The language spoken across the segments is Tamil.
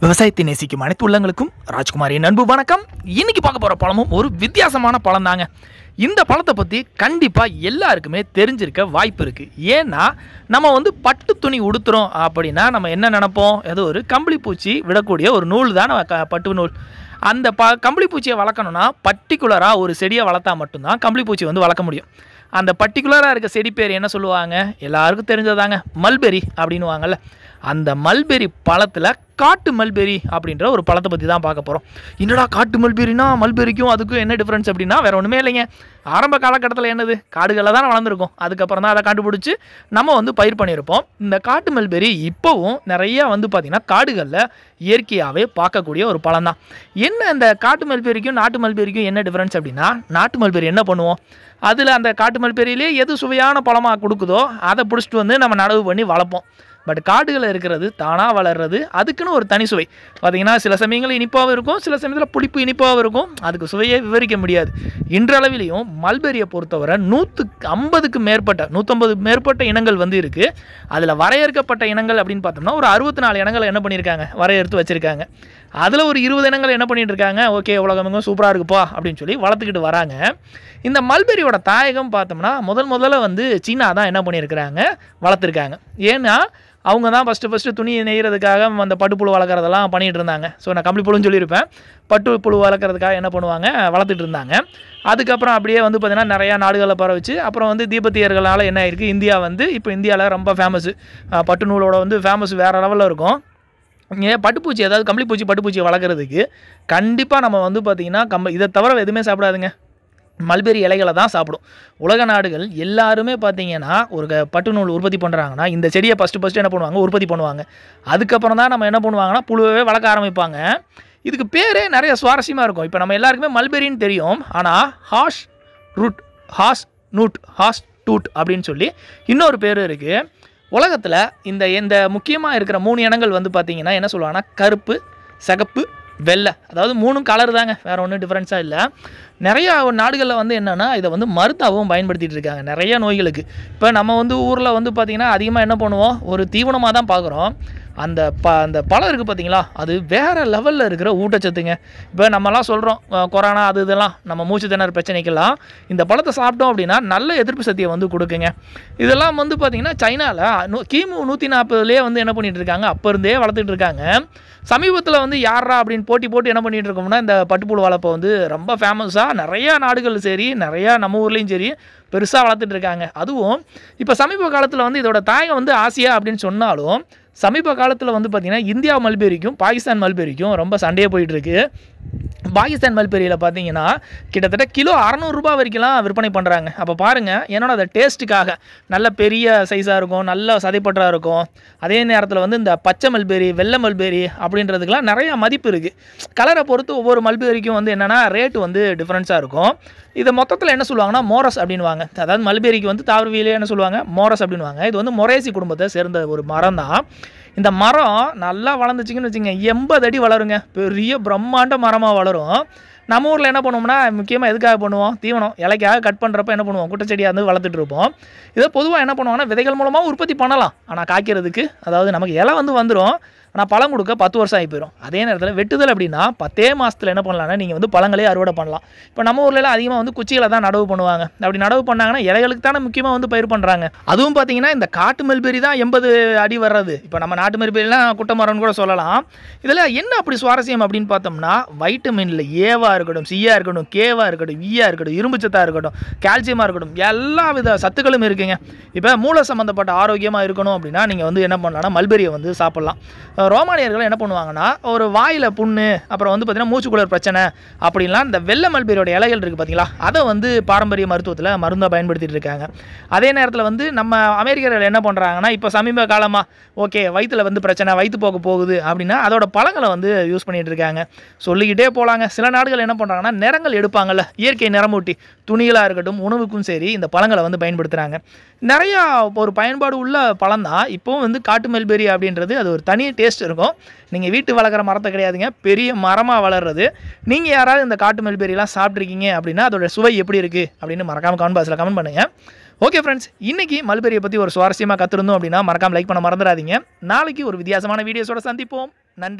விவசாயத்தை நேசிக்கும் அனைத்து உள்ளங்களுக்கும் ராஜ்குமாரின் அன்பு வணக்கம் இன்னைக்கு பார்க்க போகிற பழமும் ஒரு வித்தியாசமான பழம் தாங்க இந்த பழத்தை பற்றி கண்டிப்பாக எல்லாருக்குமே தெரிஞ்சிருக்க வாய்ப்பு இருக்குது ஏன்னா நம்ம வந்து பட்டு துணி உடுத்துறோம் அப்படின்னா நம்ம என்ன நினைப்போம் ஏதோ ஒரு கம்பளி பூச்சி விடக்கூடிய ஒரு நூல் தான் நம்ம க- பட்டு நூல் அந்த ப கம்பளி பூச்சியை வளர்க்கணும்னா பர்டிகுலராக ஒரு செடியை வளர்த்தா மட்டும்தான் கம்பளி பூச்சி வந்து வளர்க்க முடியும் அந்த பர்டிகுலராக இருக்க செடி பேர் என்ன சொல்லுவாங்க எல்லாருக்கும் தெரிஞ்சதாங்க மல்பெரி அப்படின்னுவாங்கல்ல அந்த மல்பெரி பழத்தில் காட்டு மல்பெரி அப்படின்ற ஒரு பழத்தை பற்றி தான் பார்க்க போகிறோம் என்னடா காட்டு மல்பெரினா மல்பெரிக்கும் அதுக்கும் என்ன டிஃப்ரென்ஸ் அப்படின்னா வேற ஒன்றுமே இல்லைங்க ஆரம்ப காலகட்டத்தில் என்னது காடுகளில் தான் வளர்ந்துருக்கும் அதுக்கப்புறம் தான் அதை கண்டுபிடிச்சி நம்ம வந்து பயிர் பண்ணியிருப்போம் இந்த காட்டு மல்பெரி இப்போவும் நிறைய வந்து பார்த்திங்கன்னா காடுகளில் இயற்கையாகவே பார்க்கக்கூடிய ஒரு பழம் தான் என்ன இந்த காட்டு மல்பெரிக்கும் நாட்டு மல்பெரிக்கும் என்ன டிஃப்ரென்ஸ் அப்படின்னா நாட்டு மல்பெரி என்ன பண்ணுவோம் அதில் அந்த காட்டு மல்பெரியிலே எது சுவையான பழமாக கொடுக்குதோ அதை பிடிச்சிட்டு வந்து நம்ம நடவு பண்ணி வளர்ப்போம் பட் காடுகளில் இருக்கிறது தானாக வளர்றது அதுக்குன்னு ஒரு தனி சுவை பார்த்தீங்கன்னா சில சமயங்கள் இனிப்பாகவும் இருக்கும் சில சமயத்தில் புளிப்பு இனிப்பாகவும் இருக்கும் அதுக்கு சுவையே விவரிக்க முடியாது இன்றளவிலையும் மல்பெரியை பொறுத்தவரை நூற்று ஐம்பதுக்கு மேற்பட்ட நூற்றம்பது மேற்பட்ட இனங்கள் வந்து இருக்குது அதில் வரையறுக்கப்பட்ட இனங்கள் அப்படின்னு பார்த்தோம்னா ஒரு அறுபத்தி நாலு இனங்களை என்ன பண்ணியிருக்காங்க வரையறுத்து வச்சுருக்காங்க அதில் ஒரு இருபது இனங்கள் என்ன பண்ணிட்டு இருக்காங்க ஓகே உலகமெங்கும் சூப்பராக இருக்குப்பா அப்படின்னு சொல்லி வளர்த்துக்கிட்டு வராங்க இந்த மல்பெரியோட தாயகம் பார்த்தோம்னா முதல் முதல்ல வந்து சீனா தான் என்ன பண்ணியிருக்கிறாங்க வளர்த்துருக்காங்க ஏன்னா அவங்க தான் ஃபஸ்ட்டு ஃபஸ்ட்டு துணி நெய்கிறதுக்காக அந்த பட்டுப்புழு வளர்க்குறதெல்லாம் பண்ணிகிட்டு இருந்தாங்க ஸோ நான் கம்பளி புழுன்னு சொல்லியிருப்பேன் பட்டு புழு வளர்க்குறதுக்காக என்ன பண்ணுவாங்க வளர்த்துட்டு இருந்தாங்க அதுக்கப்புறம் அப்படியே வந்து பார்த்திங்கன்னா நிறையா நாடுகளில் பரவ வச்சு அப்புறம் வந்து தீபத்தியர்களால் என்ன ஆயிருக்கு இந்தியா வந்து இப்போ இந்தியாவில் ரொம்ப ஃபேமஸு பட்டு நூலோட வந்து ஃபேமஸ் வேறு லெவலில் இருக்கும் இங்கே பட்டுப்பூச்சி அதாவது கம்பளிப்பூச்சி பட்டுப்பூச்சி வளர்க்குறதுக்கு கண்டிப்பாக நம்ம வந்து பார்த்திங்கன்னா கம்ப இதை தவிர எதுவுமே சாப்பிடாதுங்க மல்பெரி இலைகளை தான் சாப்பிடும் உலக நாடுகள் எல்லாருமே பார்த்தீங்கன்னா ஒரு க- பட்டு நூல் உற்பத்தி பண்ணுறாங்கன்னா இந்த செடியை ஃபஸ்ட்டு ஃபஸ்ட்டு என்ன பண்ணுவாங்க உற்பத்தி பண்ணுவாங்க அதுக்கப்புறம் தான் நம்ம என்ன பண்ணுவாங்கன்னா புழுவே வளர்க்க ஆரம்பிப்பாங்க இதுக்கு பேரே நிறைய சுவாரஸ்யமாக இருக்கும் இப்போ நம்ம எல்லாருக்குமே மல்பெரின்னு தெரியும் ஆனால் ஹாஷ் ரூட் ஹாஸ் நூட் ஹாஸ் டூட் அப்படின்னு சொல்லி இன்னொரு பேர் இருக்குது உலகத்தில் இந்த இந்த முக்கியமாக இருக்கிற மூணு இனங்கள் வந்து பார்த்தீங்கன்னா என்ன சொல்லுவாங்கன்னா கருப்பு சிகப்பு வெள்ளை அதாவது மூணும் கலர் தாங்க வேறு ஒன்றும் டிஃப்ரென்ஸாக இல்லை நிறையா நாடுகளில் வந்து என்னென்னா இதை வந்து மருந்தாகவும் பயன்படுத்திட்டு இருக்காங்க நிறைய நோய்களுக்கு இப்போ நம்ம வந்து ஊரில் வந்து பார்த்திங்கன்னா அதிகமாக என்ன பண்ணுவோம் ஒரு தீவனமாக தான் பார்க்குறோம் அந்த ப அந்த பழம் இருக்குது பார்த்தீங்களா அது வேறு லெவலில் இருக்கிற ஊட்டச்சத்துங்க இப்போ நம்மலாம் சொல்கிறோம் கொரோனா அது இதெல்லாம் நம்ம மூச்சு திணற பிரச்சனைக்கெல்லாம் இந்த பழத்தை சாப்பிட்டோம் அப்படின்னா நல்ல எதிர்ப்பு சக்தியை வந்து கொடுக்குங்க இதெல்லாம் வந்து பார்த்திங்கன்னா சைனாவில் கிமு நூற்றி நாற்பதுலேயே வந்து என்ன பண்ணிட்டு இருக்காங்க அப்போ இருந்தே வளர்த்துட்டு இருக்காங்க சமீபத்தில் வந்து யாரா அப்படின்னு போட்டி போட்டு என்ன பண்ணிட்டு இருக்கோம்னா இந்த பட்டுப்புழு வளர்ப்பை வந்து ரொம்ப ஃபேமஸாக நிறையா நாடுகள் சரி நிறையா நம்ம ஊர்லேயும் சரி பெருசாக வளர்த்துட்டு இருக்காங்க அதுவும் இப்போ சமீப காலத்தில் வந்து இதோட தாயகம் வந்து ஆசியா அப்படின்னு சொன்னாலும் சமீப காலத்தில் வந்து பார்த்திங்கன்னா இந்தியா மல்பெரிக்கும் பாகிஸ்தான் மல்பெரிக்கும் ரொம்ப சண்டையே போயிட்டு இருக்கு பாகிஸ்தான் மல்பெரியில் பார்த்தீங்கன்னா கிட்டத்தட்ட கிலோ அறநூறுபா வரைக்கும்லாம் விற்பனை பண்ணுறாங்க அப்போ பாருங்கள் என்னோட அந்த டேஸ்ட்டுக்காக நல்ல பெரிய சைஸாக இருக்கும் நல்ல சதைப்பற்றா இருக்கும் அதே நேரத்தில் வந்து இந்த பச்சை மல்பெரி வெள்ளை மல்பெரி அப்படின்றதுக்கெலாம் நிறையா மதிப்பு இருக்குது கலரை பொறுத்து ஒவ்வொரு மல்பெரிக்கும் வந்து என்னென்னா ரேட்டு வந்து டிஃப்ரென்ஸாக இருக்கும் இதை மொத்தத்தில் என்ன சொல்லுவாங்கன்னா மோரஸ் அப்படின்வாங்க அதாவது மல்பெரிக்கு வந்து தாவரவியலே என்ன சொல்லுவாங்க மோரஸ் அப்படின்வாங்க இது வந்து மொரேசி குடும்பத்தை சேர்ந்த ஒரு மரம் தான் இந்த மரம் நல்லா வளர்ந்துச்சிங்கன்னு வச்சுங்க எண்பது அடி வளருங்க பெரிய பிரம்மாண்ட மரமாக வளரும் நம்ம ஊரில் என்ன பண்ணுவோம்னா முக்கியமாக எதுக்காக பண்ணுவோம் தீவனம் இலைக்காக கட் பண்ணுறப்ப என்ன பண்ணுவோம் குட்டச்செடியாக வந்து வளர்த்துட்டு இருப்போம் இதை பொதுவாக என்ன பண்ணுவாங்கன்னா விதைகள் மூலமாக உற்பத்தி பண்ணலாம் ஆனால் காய்க்கிறதுக்கு அதாவது நமக்கு இலை வந்து வந்துடும் ஆனால் பழம் கொடுக்க பத்து வருஷம் ஆகி போயிடும் அதே நேரத்தில் வெட்டுதல் அப்படின்னா பத்தே மாதத்தில் என்ன பண்ணலாம்னா நீங்கள் வந்து பழங்களே அறுவடை பண்ணலாம் இப்போ நம்ம ஊர்லலாம் அதிகமாக வந்து குச்சிகளை தான் நடவு பண்ணுவாங்க அப்படி நடவு பண்ணாங்கன்னா இலைகளுக்கு தானே முக்கியமாக வந்து பயிர் பண்ணுறாங்க அதுவும் பார்த்தீங்கன்னா இந்த காட்டு மல்பெரி தான் எண்பது அடி வர்றது இப்போ நம்ம நாட்டு மல்பெரிலாம் குட்டை மரம்னு கூட சொல்லலாம் இதில் என்ன அப்படி சுவாரஸ்யம் அப்படின்னு பார்த்தோம்னா வைட்டமினில் ஏவா இருக்கட்டும் சியா இருக்கட்டும் கேவா இருக்கட்டும் ஈயா இருக்கட்டும் இரும்பு சத்தா இருக்கட்டும் கால்சியமாக இருக்கட்டும் எல்லா வித சத்துக்களும் இருக்குங்க இப்போ மூளை சம்மந்தப்பட்ட ஆரோக்கியமாக இருக்கணும் அப்படின்னா நீங்கள் வந்து என்ன பண்ணலாம்னா மல்பெரியை வந்து சாப்பிட்லாம் அஹ் ரோமானியர்கள் என்ன பண்ணுவாங்கன்னா ஒரு வாயில் புண்ணு அப்புறம் வந்து பார்த்தீங்கன்னா மூச்சுக்குளர் பிரச்சனை அப்படின்லாம் இந்த வெள்ளை மல்பெரியோட இலைகள் இருக்குது பார்த்தீங்களா அதை வந்து பாரம்பரிய மருத்துவத்தில் மருந்தாக பயன்படுத்திட்டு இருக்காங்க அதே நேரத்தில் வந்து நம்ம அமெரிக்கர்கள் என்ன பண்ணுறாங்கன்னா இப்போ சமீப காலமாக ஓகே வயிற்றுல வந்து பிரச்சனை வயிற்று போக போகுது அப்படின்னா அதோட பழங்களை வந்து யூஸ் பண்ணிட்டு இருக்காங்க சொல்லிக்கிட்டே போகலாங்க சில நாடுகள் என்ன பண்ணுறாங்கன்னா நிறங்கள் எடுப்பாங்கல்ல இயற்கை நிறமூட்டி துணிகளாக இருக்கட்டும் உணவுக்கும் சரி இந்த பழங்களை வந்து பயன்படுத்துகிறாங்க நிறையா ஒரு பயன்பாடு உள்ள பழம் தான் இப்போவும் வந்து காட்டு மெல்பெரி அப்படின்றது அது ஒரு தனி டேஸ்ட் இருக்கும் நீங்கள் வீட்டு வளர்க்குற மரத்தை கிடையாதுங்க பெரிய மரமாக வளர்றது நீங்கள் யாராவது இந்த காட்டு மெல்பெரிலாம் சாப்பிட்ருக்கீங்க அப்படின்னா அதோட சுவை எப்படி இருக்குது அப்படின்னு மறக்காமல் கமெண்ட் பாக்ஸில் கமெண்ட் பண்ணுங்கள் ஓகே ஃப்ரெண்ட்ஸ் இன்னைக்கு மல்பெரியை பற்றி ஒரு சுவாரஸ்யமாக கற்றுருந்தோம் அப்படின்னா மறக்காமல் லைக் பண்ண மறந்துடாதீங்க நாளைக்கு ஒரு வித்தியாசமான வீடியோஸோட சந்திப்போம் நன்றி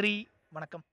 வணக்கம்